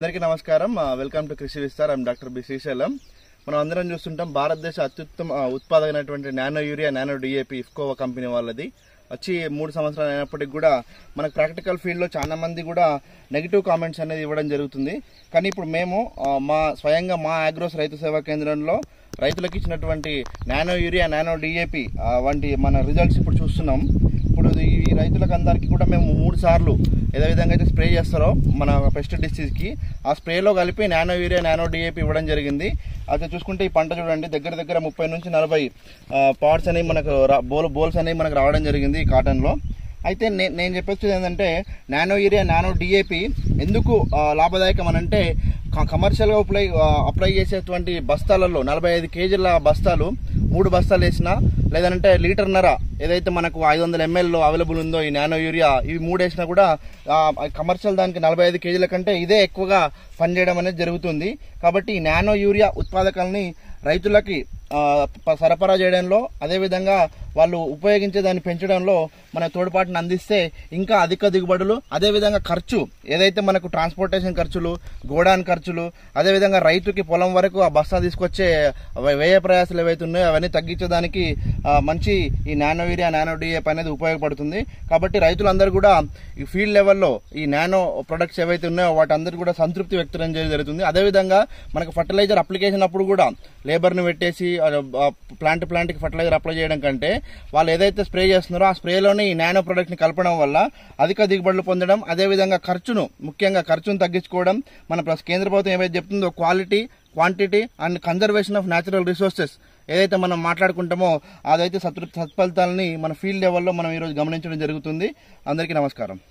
అందరికీ నమస్కారం ఆ, welcome to Krishi Vistar I'm doctor B Srisailam మనం అందరం చూస్తుంటాం భారతదేశ అత్యుత్తమ ఆ, ఉత్పాదకమైనటువంటి నానో యూరియా నానో డిఏపి ఇఫ్కోవా కంపెనీ వాళ్ళది వచ్చి మూడు సంవత్సరాలు అయినప్పటికీ కూడా మనకు ప్రాక్టికల్ ఫీల్డ్లో చాలా మంది కూడా నెగిటివ్ కామెంట్స్ అనేది ఇవ్వడం జరుగుతుంది కానీ ఇప్పుడు మేము ఆ, మా స్వయంగా మా అగ్రోస్ రైతు సేవా కేంద్రంలో రైతులకు ఇచ్చినటువంటి నానో యూరియా నానో డిఏపి వంటి మన రిజల్ట్స్ ఇప్పుడు చూస్తున్నాం ఇప్పుడు ఈ రైతులకు అందరికీ కూడా మేము మూడు సార్లు ఏదో విధంగా అయితే స్ప్రే చేస్తారో మన పెస్ట్ డిసీజ్కి ఆ స్ప్రేలో కలిపి నానో యూరియా నానో డిఏపి ఇవ్వడం జరిగింది అయితే చూసుకుంటే ఈ పంట చూడండి దగ్గర దగ్గర ముప్పై నుంచి నలభై పాట్స్ అనేవి మనకు రా- బోల్ బోల్స్ అనేవి మనకు రావడం జరిగింది ఈ కాటన్లో అయితే నే- నేను చెప్పొచ్చేది ఏంటంటే నానో యూరియా నానో డిఏపి ఎందుకు ఆ, లాభదాయకం అని అంటే క- కమర్షియల్గా అప్లై ఆ, అప్లై చేసేటువంటి బస్తాలలో నలభై ఐదు కేజీల బస్తాలు మూడు బస్తాలు వేసినా లేదంటే లీటర్నర ఏదైతే మనకు ఐదు వందల ఎంఎల్ అవైలబుల్ ఉందో ఈ నానో యూరియా ఇవి మూడు వేసినా కూడా ఆ, కమర్షియల్ దానికి నలభై ఐదు కేజీల కంటే ఇదే ఎక్కువగా పనిచేయడం అనేది జరుగుతుంది కాబట్టి ఈ నానో యూరియా ఉత్పాదకాలని రైతులకి ఆ, ప- సరఫరా చేయడంలో అదేవిధంగా వాళ్ళు ఉపయోగించే దాన్ని పెంచడంలో మన తోడ్పాటును అందిస్తే ఇంకా అధిక దిగుబడులు అదేవిధంగా ఖర్చు ఏదైతే మనకు ట్రాన్స్పోర్టేషన్ ఖర్చులు గోడాన్ ఖర్చులు అదేవిధంగా రైతుకి పొలం వరకు ఆ బస్తా తీసుకొచ్చే వ- వ్యయ ప్రయాసాలు ఏవైతే ఉన్నాయో అవన్నీ తగ్గించడానికి ఆ, మంచి ఈ నానో యూరియా నానో డిఏప్ అనేది ఉపయోగపడుతుంది కాబట్టి రైతులందరూ కూడా ఈ ఫీల్డ్ లెవెల్లో ఈ నానో ప్రొడక్ట్స్ ఏవైతే ఉన్నాయో వాటి కూడా సంతృప్తి వ్యక్తం చేయడం జరుగుతుంది అదేవిధంగా మనకు ఫర్టిలైజర్ అప్లికేషన్ అప్పుడు కూడా లేబర్ని పెట్టేసి ప్లాంట్ ప్లాంట్కి ఫర్టిలైజర్ అప్లై చేయడం కంటే వాళ్ళు ఏదైతే స్ప్రే చేస్తున్నారో ఆ స్ప్రేలోని ఈ నానో ప్రొడక్ట్ని కలపడం వల్ల అధిక దిగుబడులు పొందడం అదేవిధంగా ఖర్చును ముఖ్యంగా ఖర్చును తగ్గించుకోవడం మన ప్లస్ కేంద్ర ప్రభుత్వం ఏవైతే చెప్తుందో quality quantity and conservation of natural resources ఏదైతే మనం మాట్లాడుకుంటామో అదైతే సత్ఫలితాలని మన ఫీల్డ్ లెవెల్లో మనం ఈరోజు గమనించడం జరుగుతుంది అందరికీ నమస్కారం